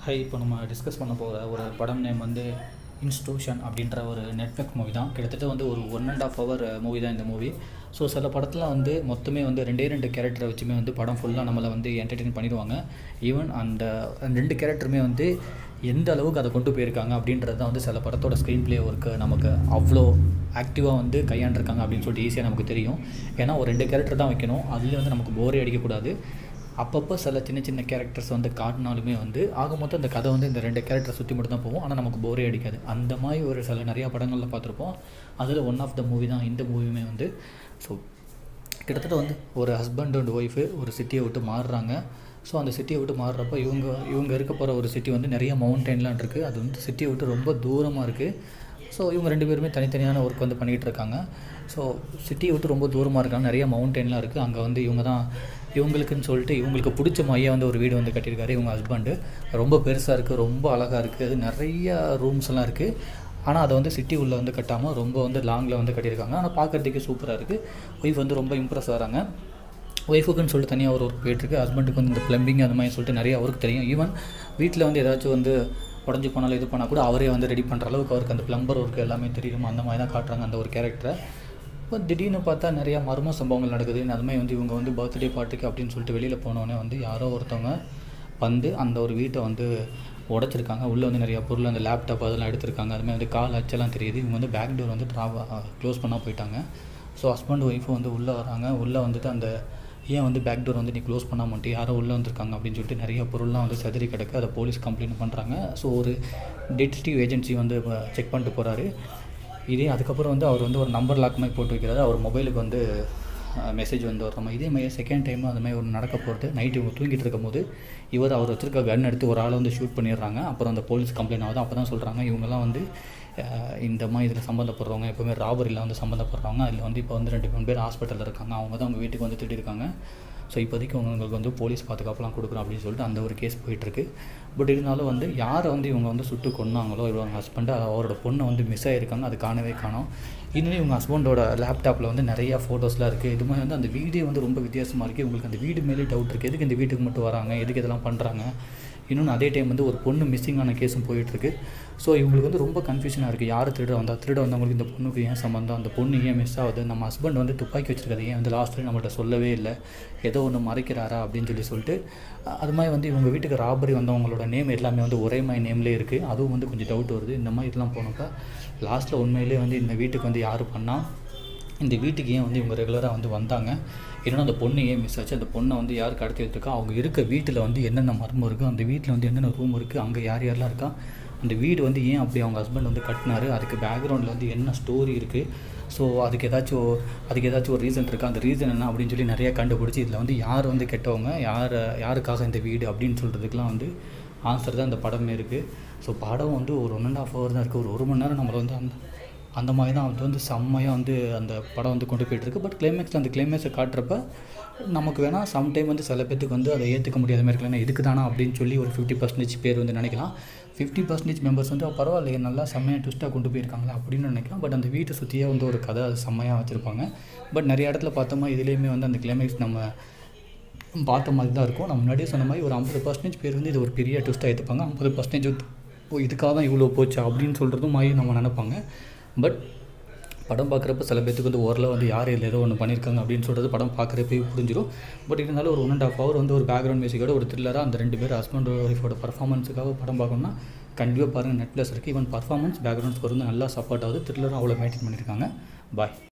high இப்போ நம்ம discuss பண்ண போகிற ஒரு படம் நேம் வந்து இன்ஸ்டியூஷன் அப்படின்ற ஒரு நெட்ஃப்ளிக்ஸ் மூவி தான் கிட்டத்தட்ட வந்து ஒரு one and half hour movie தான் இந்த மூவி ஸோ சில படத்தில் வந்து மொத்தமே வந்து ரெண்டே ரெண்டு கேரக்டரை வச்சுமே வந்து படம் ஃபுல்லாக நம்மளை வந்து என்டர்டெயின் பண்ணிடுவாங்க ஈவன் அந்த அந்த ரெண்டு கேரக்டருமே வந்து எந்த அளவுக்கு அதை கொண்டு போயிருக்காங்க அப்படின்றது தான் வந்து சில படத்தோட ஸ்க்ரீன் ப்ளே ஒர்க்கு நமக்கு அவ்வளோ ஆக்டிவாக வந்து கையாண்டிருக்காங்க அப்படின்னு சொல்லிட்டு ஈஸியாக நமக்கு தெரியும் ஏன்னா ஒரு ரெண்டு கேரக்டர் தான் வைக்கணும் அதுலேயே வந்து நமக்கு போரே அடிக்கக்கூடாது அப்பப்போ சில சின்ன சின்ன கேரக்டர்ஸ் வந்து காட்டினாலுமே வந்து ஆக மொத்தம் இந்த கதை வந்து இந்த ரெண்டு கேரக்டரை சுற்றி மட்டும் தான் போகும் ஆனால் நமக்கு போரே அடிக்காது அந்த மாதிரி ஒரு சில நிறையா படங்களில் பார்த்துருப்போம் அதில் ஒன் ஆஃப் த மூவி தான் இந்த மூவியுமே வந்து ஸோ கிட்டத்தட்ட வந்து ஒரு ஹஸ்பண்ட் அண்ட் ஒய்ஃபு ஒரு சிட்டியை விட்டு மாறுறாங்க ஸோ அந்த சிட்டியை விட்டு மாறுறப்ப இவங்க இவங்க இருக்க போகிற ஒரு சிட்டி வந்து நிறைய மவுண்டெயின்லாம் இருக்குது அது வந்து சிட்டியை விட்டு ரொம்ப தூரமாக இருக்குது ஸோ இவங்க ரெண்டு பேருமே தனித்தனியான ஒர்க் வந்து பண்ணிகிட்டு இருக்காங்க ஸோ சிட்டியை விட்டு ரொம்ப தூரமாக இருக்காங்க நிறைய மவுண்டெயின்லாம் இருக்குது அங்கே வந்து இவங்க தான் இவங்களுக்குன்னு சொல்லிட்டு இவங்களுக்கு பிடிச்ச மையா வந்து ஒரு வீடு வந்து கட்டியிருக்காரு இவங்க ஹஸ்பண்டு ரொம்ப பெருசாக இருக்குது ரொம்ப அழகாக இருக்குது அது நிறைய ரூம்ஸ் எல்லாம் இருக்குது ஆனால் அதை வந்து சிட்டி உள்ளே வந்து கட்டாமல் ரொம்ப வந்து லாங்கில் வந்து கட்டியிருக்காங்க ஆனால் பார்க்குறதுக்கு சூப்பராக இருக்குது ஒய்ஃப் வந்து ரொம்ப இம்ப்ரெஸ் ஆகிறாங்க ஒய்ஃபுக்குன்னு சொல்லிட்டு தனியாக ஒரு ஒர்க் போயிட்டுருக்கு ஹஸ்பண்டுக்கு வந்து இந்த ப்ளம்பிங் அந்த மாதிரி சொல்லிட்டு நிறைய ஒர்க் தெரியும் ஈவன் வீட்டில் வந்து ஏதாச்சும் வந்து உடஞ்சி போனாலும் இது பண்ணால் கூட அவரே வந்து ரெடி பண்ணுற அளவுக்கு அவருக்கு அந்த ப்ளம்பர் ஒர்க் எல்லாமே தெரியுமா அந்த மாதிரி தான் காட்டுறாங்க அந்த ஒரு கேரக்டரை இப்போ திடீர்னு பார்த்தா நிறையா மர்ம சம்பவங்கள் நடக்குது அது மாதிரி வந்து இவங்க வந்து பர்த்டே பார்ட்டிக்கு அப்படின்னு சொல்லிட்டு வெளியில் போனோடனே வந்து யாரோ ஒருத்தவங்க வந்து அந்த ஒரு வீட்டை வந்து உடச்சிருக்காங்க உள்ளே வந்து நிறையா பொருள் அந்த லேப்டாப் அதெல்லாம் எடுத்திருக்காங்க அதுமாதிரி வந்து கால் அச்செல்லாம் தெரியுது இவங்க வந்து பேக் டோர் வந்து ட்ரா க்ளோஸ் பண்ணால் போயிட்டாங்க ஸோ ஹஸ்பண்ட் ஒய்ஃபும் வந்து உள்ளே வராங்க உள்ளே வந்துட்டு அந்த ஏன் வந்து பேக் டோர் வந்து நீ க்ளோஸ் பண்ண மாட்டே யாரோ உள்ளே வந்திருக்காங்க அப்படின்னு சொல்லிட்டு நிறைய பொருள்லாம் வந்து செதறி கிடக்கு அதை போலீஸ் கம்ப்ளைண்ட் பண்ணுறாங்க ஸோ ஒரு டிடெக்டிவ் ஏஜென்சி வந்து செக் பண்ணிட்டு போகிறாரு இதே அதுக்கப்புறம் வந்து அவர் வந்து ஒரு நம்பர் லாக் மாதிரி போட்டு வைக்கிறாரு அவர் மொபைலுக்கு வந்து மெசேஜ் வந்து வர மாதிரி இதே மாதிரி செகண்ட் டைம் அது மாதிரி ஒரு நடக்க போகிறது நைட்டு இவங்க தூங்கிட்டு இருக்கும்போது இவர் அவர் வச்சிருக்க கன் எடுத்து ஒரு ஆளை வந்து ஷூட் பண்ணிடுறாங்க அப்புறம் அந்த போலீஸ் கம்ப்ளைண்ட் ஆகுது அப்போ தான் சொல்கிறாங்க இவங்கெல்லாம் வந்து இந்த மாதிரி இதில் சம்மந்தப்படுறவங்க எப்போவுமே ராபரியில் வந்து சம்மந்தப்படுறவங்க அதில் வந்து இப்போ வந்து ரெண்டு மூணு பேர் ஹாஸ்பிட்டலில் இருக்காங்க அவங்க தான் அவங்க வீட்டுக்கு வந்து திட்டிருக்காங்க ஸோ இப்போதைக்கு உங்களுக்கு வந்து போலீஸ் பாதுகாப்புலாம் கொடுக்குறோம் அப்படின்னு சொல்லிட்டு அந்த ஒரு கேஸ் போயிட்டுருக்கு பட் இருந்தாலும் வந்து யாரை வந்து இவங்க வந்து சுட்டு கொன்னாங்களோ இவங்க ஹஸ்பண்டு அவரோட பொண்ணை வந்து மிஸ் ஆகிருக்காங்க அது காணவே காணோம் இன்னும் இவங்க ஹஸ்பண்டோட லேப்டாப்பில் வந்து நிறையா ஃபோட்டோஸ்லாம் இருக்குது இது மாதிரி வந்து அந்த வீடியோ வந்து ரொம்ப வித்தியாசமாக இருக்குது உங்களுக்கு அந்த வீடு மேலே டவுட் இருக்குது எதுக்கு இந்த வீட்டுக்கு மட்டும் வராங்க எதுக்கு இதெல்லாம் பண்ணுறாங்க இன்னொன்று அதே டைம் வந்து ஒரு பொண்ணு மிஸ்ஸிங் ஆன கேஸும் போயிட்டுருக்கு ஸோ இவங்களுக்கு வந்து ரொம்ப கன்ஃபியூஷனாக இருக்குது யார் திருட வந்தால் திருட வந்தவங்களுக்கு இந்த பொண்ணுக்கு ஏன் சம்மந்தம் அந்த பொண்ணு ஏன் மிஸ் ஆகுது நம்ம ஹஸ்பண்ட் வந்து துப்பாக்கி வச்சிருக்கிறது ஏன் வந்து லாஸ்ட் வரையும் நம்மள்ட்ட சொல்லவே இல்லை ஏதோ ஒன்று மறைக்கிறாரா அப்படின்னு சொல்லி சொல்லிட்டு அது மாதிரி வந்து இவங்க வீட்டுக்கு ராபரி வந்தவங்களோட நேம் எல்லாமே வந்து ஒரே மாதிரி நேம்லேயே இருக்குது அதுவும் வந்து கொஞ்சம் டவுட் வருது இந்த மாதிரி இதெல்லாம் போனப்போ லாஸ்ட்டில் உண்மையிலே வந்து இந்த வீட்டுக்கு வந்து யார் பண்ணால் இந்த வீட்டுக்கு ஏன் வந்து இவங்க ரெகுலராக வந்து வந்தாங்க இல்லைன்னா அந்த பொண்ணு ஏன் மிஸ் ஆச்சு அந்த பொண்ணை வந்து யார் கடத்தி வச்சிருக்கா அவங்க இருக்க வீட்டில் வந்து என்னென்ன மர்மம் இருக்குது அந்த வீட்டில் வந்து என்னென்ன ரூம் இருக்குது அங்கே யார் யாரெல்லாம் இருக்கா அந்த வீடு வந்து ஏன் அப்படி அவங்க ஹஸ்பண்ட் வந்து கட்டினாரு அதுக்கு பேக்ரவுண்டில் வந்து என்ன ஸ்டோரி இருக்குது ஸோ அதுக்கு ஏதாச்சும் அதுக்கு ஏதாச்சும் ஒரு ரீசன் இருக்கா அந்த ரீசன் என்ன அப்படின்னு சொல்லி நிறையா கண்டுபிடிச்சி இதில் வந்து யார் வந்து கெட்டவங்க யார் யாருக்காக இந்த வீடு அப்படின்னு சொல்கிறதுக்குலாம் வந்து ஆன்சர் தான் இந்த படமே இருக்குது ஸோ படம் வந்து ஒரு ஒன் அண்ட் ஆஃப் ஹவர் தான் இருக்குது ஒரு ஒரு மணி நேரம் நம்மளை வந்து அந்த அந்த மாதிரி தான் அது வந்து செம்மையாக வந்து அந்த படம் வந்து கொண்டு போயிட்டுருக்கு பட் கிளைமேக்ஸில் அந்த கிளைமேக்ஸை காட்டுறப்ப நமக்கு வேணால் சம்டைம் வந்து சில பேத்துக்கு வந்து அதை ஏற்றுக்க முடியாத மாதிரி இருக்கலாம் இதுக்கு தானா அப்படின்னு சொல்லி ஒரு ஃபிஃப்டி பர்சன்டேஜ் பேர் வந்து நினைக்கலாம் ஃபிஃப்டி பர்சன்டேஜ் மெம்பர்ஸ் வந்து பரவாயில்லையே நல்லா செம்மையாக ட்விஸ்ட்டாக கொண்டு போயிருக்காங்களா அப்படின்னு நினைக்கலாம் பட் அந்த வீட்டை சுற்றியே வந்து ஒரு கதை அது செம்மையாக வச்சுருப்பாங்க பட் நிறைய இடத்துல பார்த்தோமா இதுலேயுமே வந்து அந்த கிளைமேக்ஸ் நம்ம பார்த்த மாதிரி தான் இருக்கும் நான் முன்னாடியே சொன்ன மாதிரி ஒரு ஐம்பது பர்சன்டேஜ் பேர் வந்து இது ஒரு பெரிய ட்விஸ்ட்டாக எடுத்துப்பாங்க ஐம்பது பர்சன்டேஜ் ஓ இதுக்காக தான் இவ்வளோ போச்சு அப்படின்னு சொல்கிறதும் மாதிரி நம்ம நினைப்பாங்க பட் படம் பார்க்குறப்ப சில பேத்துக்கு வந்து ஓரளவு வந்து யார் இதில் ஏதோ ஒன்று பண்ணியிருக்காங்க அப்படின்னு சொல்கிறது படம் பார்க்குறப்பே புரிஞ்சிடும் பட் இருந்தாலும் ஒரு ஒன் அண்ட் ஆஃப் ஹவர் வந்து ஒரு பேக்ரவுண்ட் மியூசிக்கோட ஒரு த்ரில்லராக அந்த ரெண்டு பேர் ஹஸ்பண்ட் ஒய்ஃபோட பர்ஃபார்மன்ஸுக்காக படம் பார்க்கணும்னா கண்டிப்பாக பாருங்கள் நெட்ஃப்ளஸ் இருக்குது ஈவன் பர்ஃபார்மன்ஸ் பேக்ரவுண்ட் ஸ்கோர் வந்து நல்லா சப்போர்ட் ஆகுது த்ரில்லரும் அவ்வளோ மெயின்டைன் பண்ணியிருக்காங்க பாய்